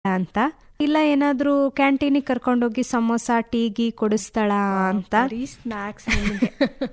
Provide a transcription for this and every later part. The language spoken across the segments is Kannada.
ಅಂತ ಇಲ್ಲ ಏನಾದ್ರೂ ಕ್ಯಾಂಟೀನಿಗೆ ಕರ್ಕೊಂಡೋಗಿ ಸಮೋಸ ಟೀ ಗೀ ಕೊಡಿಸ್ತಾಳ ಅಂತ ಬರೀ ಸ್ನಾಕ್ಸ್ ನಿಮಗೆ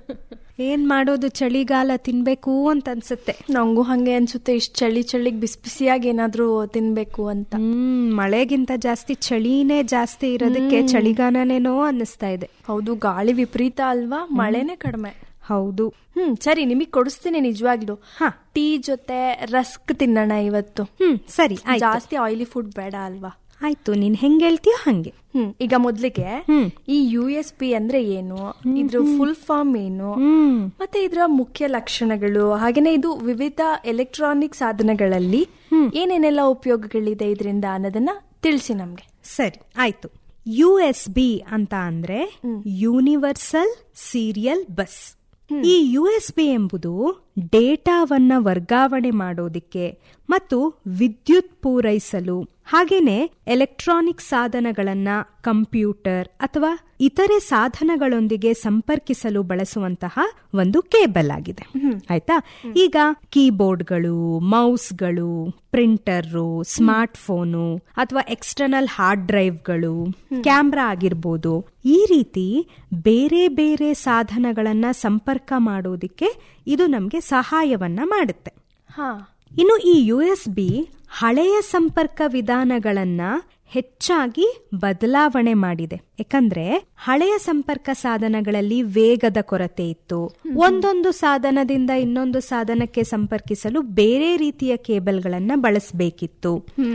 ಏನ್ ಮಾಡೋದು ಚಳಿಗಾಲ ತಿನ್ಬೇಕು ಅಂತ ಅನ್ಸುತ್ತೆ ನಂಗೂ ಹಂಗೆ ಅನ್ಸುತ್ತೆ ಇಷ್ಟು ಚಳಿ ಚಳಿಗ್ ಬಿಸಿ ಬಿಸಿಯಾಗಿ ಏನಾದ್ರೂ ತಿನ್ಬೇಕು ಅಂತ ಹ್ಮ್ ಮಳೆಗಿಂತ ಜಾಸ್ತಿ ಚಳಿನೇ ಜಾಸ್ತಿ ಇರೋದಕ್ಕೆ ಚಳಿಗಾಲನೇನೋ ಅನ್ನಿಸ್ತಾ ಇದೆ ಹೌದು ಗಾಳಿ ವಿಪರೀತ ಅಲ್ವಾ ಮಳೆನೇ ಕಡಿಮೆ ಹೌದು ಹ್ಮ್ ಸರಿ ನಿಮಗ್ ಕೊಡಿಸ್ತೀನಿ ನಿಜವಾಗ್ಲು ಹಾ. ಟೀ ಜೊತೆ ರಸ್ಕ್ ತಿನ್ನೋಣ ಇವತ್ತು ಹ್ಮ್ ಸರಿ ಆಯ್ತು ಜಾಸ್ತಿ ಆಯಿಲಿ ಫುಡ್ ಬೇಡ ಅಲ್ವಾ ಆಯ್ತು ನೀನ್ ಹೆಂಗ್ ಹೇಳ್ತೀಯೋ ಹಂಗೆ ಹ್ಮ್ ಈಗ ಮೊದ್ಲಿಗೆ ಹ್ಮ್. ಈ ಯು ಎಸ್ ಪಿ ಅಂದ್ರೆ ಏನು ಇದ್ರ ಫುಲ್ ಫಾರ್ಮ್ ಏನು ಹ್ಮ್ ಮತ್ತೆ ಇದರ ಮುಖ್ಯ ಲಕ್ಷಣಗಳು ಹಾಗೇನೆ ಇದು ವಿವಿಧ ಎಲೆಕ್ಟ್ರಾನಿಕ್ ಸಾಧನಗಳಲ್ಲಿ ಏನೇನೆಲ್ಲ ಉಪಯೋಗಗಳಿದೆ ಇದರಿಂದ ಅನ್ನೋದನ್ನ ತಿಳಿಸಿ ನಮ್ಗೆ ಸರಿ ಆಯ್ತು ಯು ಎಸ್ ಬಿ ಅಂತ ಅಂದ್ರೆ ಯೂನಿವರ್ಸಲ್ ಸೀರಿಯಲ್ ಬಸ್ ಈ ಯು ಎಸ್ ಬಿ ಎಂಬುದು ಡೇಟಾವನ್ನ ವರ್ಗಾವಣೆ ಮಾಡೋದಿಕ್ಕೆ ಮತ್ತು ವಿದ್ಯುತ್ ಪೂರೈಸಲು ಹಾಗೇನೆ ಎಲೆಕ್ಟ್ರಾನಿಕ್ ಸಾಧನಗಳನ್ನ ಕಂಪ್ಯೂಟರ್ ಅಥವಾ ಇತರೆ ಸಾಧನಗಳೊಂದಿಗೆ ಸಂಪರ್ಕಿಸಲು ಬಳಸುವಂತಹ ಒಂದು ಕೇಬಲ್ ಆಗಿದೆ ಆಯ್ತಾ ಈಗ ಕೀಬೋರ್ಡ್ಗಳು ಮೌಸ್ಗಳು ಪ್ರಿಂಟರು ಸ್ಮಾರ್ಟ್ ಫೋನು ಅಥವಾ ಎಕ್ಸ್ಟರ್ನಲ್ ಹಾರ್ಡ್ ಡ್ರೈವ್ಗಳು ಕ್ಯಾಮ್ರಾ ಆಗಿರ್ಬೋದು ಈ ರೀತಿ ಬೇರೆ ಬೇರೆ ಸಾಧನಗಳನ್ನ ಸಂಪರ್ಕ ಮಾಡೋದಿಕ್ಕೆ ಇದು ನಮಗೆ ಸಹಾಯವನ್ನ ಮಾಡುತ್ತೆ ಹಾ ಇನ್ನು ಈ ಯು ಎಸ್ ಬಿ ಹಳೆಯ ಸಂಪರ್ಕ ವಿಧಾನಗಳನ್ನ ಹೆಚ್ಚಾಗಿ ಬದಲಾವಣೆ ಮಾಡಿದೆ ಯಾಕಂದ್ರೆ ಹಳೆಯ ಸಂಪರ್ಕ ಸಾಧನಗಳಲ್ಲಿ ವೇಗದ ಕೊರತೆ ಇತ್ತು ಒಂದೊಂದು ಸಾಧನದಿಂದ ಇನ್ನೊಂದು ಸಾಧನಕ್ಕೆ ಸಂಪರ್ಕಿಸಲು ಬೇರೆ ರೀತಿಯ ಕೇಬಲ್ಗಳನ್ನ ಬಳಸಬೇಕಿತ್ತು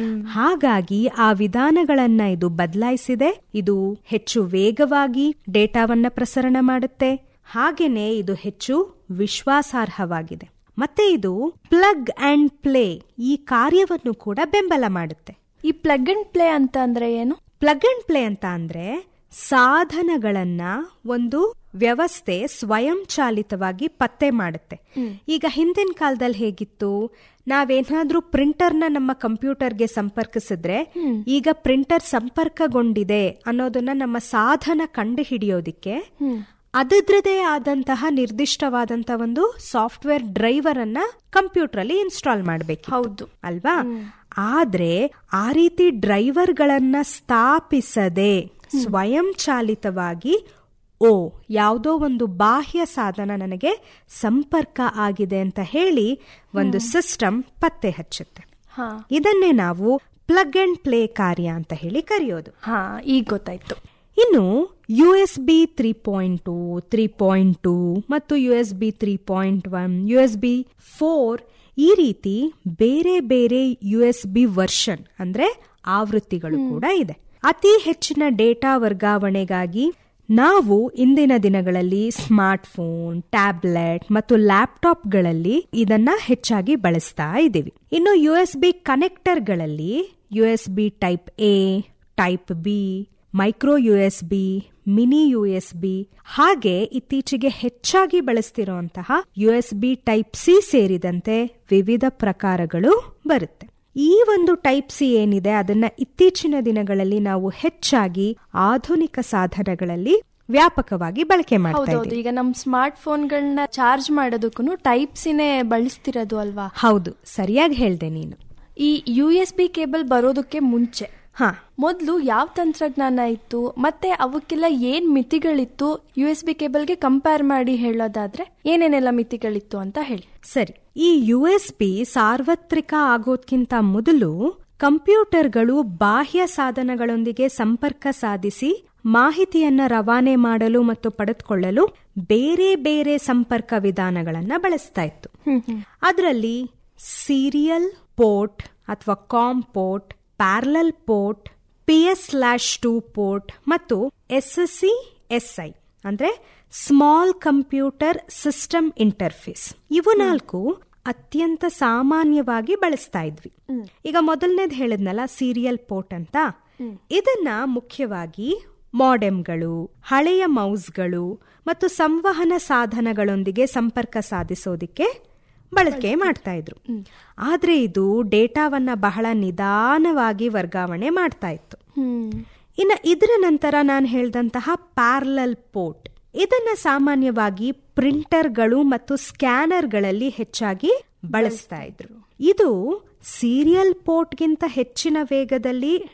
ಹಾಗಾಗಿ ಆ ವಿಧಾನಗಳನ್ನ ಇದು ಬದಲಾಯಿಸಿದೆ ಇದು ಹೆಚ್ಚು ವೇಗವಾಗಿ ಡೇಟಾವನ್ನ ಪ್ರಸರಣ ಮಾಡುತ್ತೆ ಹಾಗೇನೆ ಇದು ಹೆಚ್ಚು ವಿಶ್ವಾಸಾರ್ಹವಾಗಿದೆ ಮತ್ತೆ ಇದು ಪ್ಲಗ್ ಅಂಡ್ ಪ್ಲೇ ಈ ಕಾರ್ಯವನ್ನು ಕೂಡ ಬೆಂಬಲ ಮಾಡುತ್ತೆ ಈ ಪ್ಲಗ್ ಅಂಡ್ ಪ್ಲೇ ಅಂತ ಅಂದ್ರೆ ಏನು ಪ್ಲಗ್ ಅಂಡ್ ಪ್ಲೇ ಅಂತ ಅಂದ್ರೆ ಸಾಧನಗಳನ್ನ ಒಂದು ವ್ಯವಸ್ಥೆ ಸ್ವಯಂಚಾಲಿತವಾಗಿ ಪತ್ತೆ ಮಾಡುತ್ತೆ ಈಗ ಹಿಂದಿನ ಕಾಲದಲ್ಲಿ ಹೇಗಿತ್ತು ನಾವೇನಾದ್ರೂ ಪ್ರಿಂಟರ್ನ ನಮ್ಮ ಕಂಪ್ಯೂಟರ್ಗೆ ಸಂಪರ್ಕಿಸಿದ್ರೆ ಈಗ ಪ್ರಿಂಟರ್ ಸಂಪರ್ಕಗೊಂಡಿದೆ ಅನ್ನೋದನ್ನ ನಮ್ಮ ಸಾಧನ ಕಂಡು ಹಿಡಿಯೋದಿಕ್ಕೆ ಅದರದೇ ಆದಂತಹ ನಿರ್ದಿಷ್ಟವಾದಂತಹ ಒಂದು ಸಾಫ್ಟ್ವೇರ್ ಡ್ರೈವರ್ ಅನ್ನ ಕಂಪ್ಯೂಟರ್ ಅಲ್ಲಿ ಇನ್ಸ್ಟಾಲ್ ಮಾಡಬೇಕು ಹೌದು ಅಲ್ವಾ ಆದ್ರೆ ಆ ರೀತಿ ಡ್ರೈವರ್ಗಳನ್ನ ಸ್ಥಾಪಿಸದೆ ಸ್ವಯಂಚಾಲಿತವಾಗಿ ಓ ಯಾವುದೋ ಒಂದು ಬಾಹ್ಯ ಸಾಧನ ನನಗೆ ಸಂಪರ್ಕ ಆಗಿದೆ ಅಂತ ಹೇಳಿ ಒಂದು ಸಿಸ್ಟಮ್ ಪತ್ತೆ ಹಚ್ಚುತ್ತೆ ಹಾ ಇದನ್ನೇ ನಾವು ಪ್ಲಗ್ ಅಂಡ್ ಪ್ಲೇ ಕಾರ್ಯ ಅಂತ ಹೇಳಿ ಕರೆಯೋದು ಹಾ ಈಗ ಗೊತ್ತಾಯ್ತು ಇನ್ನು U S B three point two three point two ಮತ್ತು U S B three point one U S B four ಈ ರೀತಿ ಬೇರೆ ಬೇರೆ ಯು ಎಸ್ ಬಿ ವರ್ಷನ್ ಅಂದ್ರೆ ಆವೃತ್ತಿಗಳು ಕೂಡ ಇದೆ ಅತಿ ಹೆಚ್ಚಿನ ಡೇಟಾ ವರ್ಗಾವಣೆಗಾಗಿ ನಾವು ಇಂದಿನ ದಿನಗಳಲ್ಲಿ ಸ್ಮಾರ್ಟ್ ಫೋನ್ ಟ್ಯಾಬ್ಲೆಟ್ ಮತ್ತು ಲ್ಯಾಪ್ಟಾಪ್ಗಳಲ್ಲಿ ಇದನ್ನ ಹೆಚ್ಚಾಗಿ ಬಳಸ್ತಾ ಇದ್ದೀವಿ ಇನ್ನು ಯು ಎಸ್ ಬಿ ಕನೆಕ್ಟರ್ಗಳಲ್ಲಿ U S B type A type B micro U S B mini U S B ಹಾಗೆ ಇತ್ತೀಚೆಗೆ ಹೆಚ್ಚಾಗಿ ಬಳಸ್ತಿರುವಂತಹ U S B type C ಸೇರಿದಂತೆ ವಿವಿಧ ಪ್ರಕಾರಗಳು ಬರುತ್ತೆ ಈ ಒಂದು ಟೈಪ್ ಸಿ ಏನಿದೆ ಅದನ್ನ ಇತ್ತೀಚಿನ ದಿನಗಳಲ್ಲಿ ನಾವು ಹೆಚ್ಚಾಗಿ ಆಧುನಿಕ ಸಾಧನಗಳಲ್ಲಿ ವ್ಯಾಪಕವಾಗಿ ಬಳಕೆ ಮಾಡ್ತಾ ಹೌದೌದು ಇದ್ದೀವಿ ಈಗ ನಮ್ ಸ್ಮಾರ್ಟ್ ಫೋನ್ಗಳನ್ನ ಚಾರ್ಜ್ ಮಾಡೋದಕ್ಕೂ ಟೈಪ್ ಸಿನೇ ಬಳಸ್ತಿರೋದು ಅಲ್ವಾ ಹೌದು ಸರಿಯಾಗಿ ಹೇಳ್ದೆ ನೀನು ಈ ಯು ಎಸ್ ಬಿ ಕೇಬಲ್ ಬರೋದಕ್ಕೆ ಮುಂಚೆ ಹಾ ಮೊದಲು ಯಾವ ತಂತ್ರಜ್ಞಾನ ಇತ್ತು ಮತ್ತೆ ಅವಕ್ಕೆಲ್ಲ ಏನ್ ಮಿತಿಗಳಿತ್ತು ಯು ಎಸ್ ಬಿ ಕೇಬಲ್ಗೆ ಕಂಪೇರ್ ಮಾಡಿ ಹೇಳೋದಾದ್ರೆ ಏನೇನೆಲ್ಲ ಮಿತಿಗಳಿತ್ತು ಅಂತ ಹೇಳಿ ಸರಿ ಈ ಯು ಎಸ್ ಬಿ ಸಾರ್ವತ್ರಿಕ ಆಗೋದ್ಕಿಂತ ಮೊದಲು ಕಂಪ್ಯೂಟರ್ಗಳು ಬಾಹ್ಯ ಸಾಧನಗಳೊಂದಿಗೆ ಸಂಪರ್ಕ ಸಾಧಿಸಿ ಮಾಹಿತಿಯನ್ನ ರವಾನೆ ಮಾಡಲು ಮತ್ತು ಪಡೆದುಕೊಳ್ಳಲು ಬೇರೆ ಬೇರೆ ಸಂಪರ್ಕ ವಿಧಾನಗಳನ್ನ ಬಳಸ್ತಾ ಇತ್ತು ಅದರಲ್ಲಿ ಸೀರಿಯಲ್ ಪೋರ್ಟ್ ಅಥವಾ com port parallel port P S slash two port ಮತ್ತು S S C S I ಅಂದ್ರೆ ಸ್ಮಾಲ್ ಕಂಪ್ಯೂಟರ್ ಸಿಸ್ಟಮ್ ಇಂಟರ್ಫೇಸ್ ಇವು ನಾಲ್ಕು ಅತ್ಯಂತ ಸಾಮಾನ್ಯವಾಗಿ ಬಳಸ್ತಾ ಇದ್ವಿ ಈಗ ಮೊದಲನೇದು ಹೇಳಿದ್ನಲ್ಲ ಸೀರಿಯಲ್ ಪೋರ್ಟ್ ಅಂತ ಇದನ್ನ ಮುಖ್ಯವಾಗಿ ಮಾಡೆಮ್ಗಳು ಹಳೆಯ ಮೌಸ್ಗಳು ಮತ್ತು ಸಂವಹನ ಸಾಧನಗಳೊಂದಿಗೆ ಸಂಪರ್ಕ ಸಾಧಿಸೋದಿಕ್ಕೆ ಬಳಕೆ ಮಾಡ್ತಾ ಇದ್ರು ಆದ್ರೆ ಇದು ಡೇಟಾವನ್ನ ಬಹಳ ನಿಧಾನವಾಗಿ ವರ್ಗಾವಣೆ ಮಾಡ್ತಾ ಇತ್ತು ಇನ್ನು ಇದರ ನಂತರ ನಾನು ಹೇಳಿದಂತಹ ಪ್ಯಾರಲಲ್ ಪೋರ್ಟ್ ಇದನ್ನ ಸಾಮಾನ್ಯವಾಗಿ ಪ್ರಿಂಟರ್ಗಳು ಮತ್ತು ಸ್ಕ್ಯಾನರ್ಗಳಲ್ಲಿ ಹೆಚ್ಚಾಗಿ ಬಳಸ್ತಾ ಇದ್ರು ಇದು ಸೀರಿಯಲ್ ಪೋರ್ಟ್ಗಿಂತ ಹೆಚ್ಚಿನ ವೇಗದಲ್ಲಿ